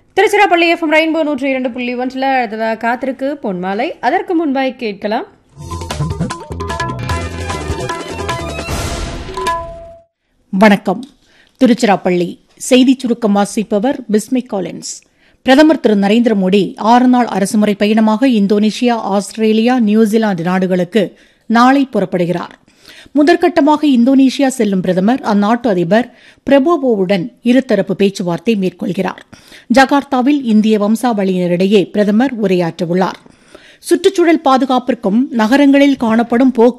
Tiruchirappalli FM rainbow நூற்றி இரண்டு புள்ளி ஒன்றில் அடுத்ததாக காத்திருக்கு பொன்மாலை அதற்கு முன்பாய் கேட்கலாம் வணக்கம் திருச்சிராப்பள்ளி செய்திச் சுருக்கம் வாசிப்பவர் பிஸ்மி காலின்ஸ் பிரதமர் திரு நரேந்திர மோடி ஆறு நாள் அரசுமுறை பயணமாக இந்தோனேஷியா ஆஸ்திரேலியா நியூசிலாந்து நாடுகளுக்கு நாளை புறப்படுகிறார் முதற்கட்டமாக இந்தோனேஷியா செல்லும் பிரதமர் அந்நாட்டு அதிபர் பிரபோவோவுடன் இருதரப்பு பேச்சுவார்த்தை மேற்கொள்கிறார் ஜகார்த்தாவில் இந்திய வம்சாவளியினரிடையே பிரதமர் உரையாற்றவுள்ளார் சுற்றுச்சூழல் பாதுகாப்பிற்கும் நகரங்களில் காணப்படும் போக்கு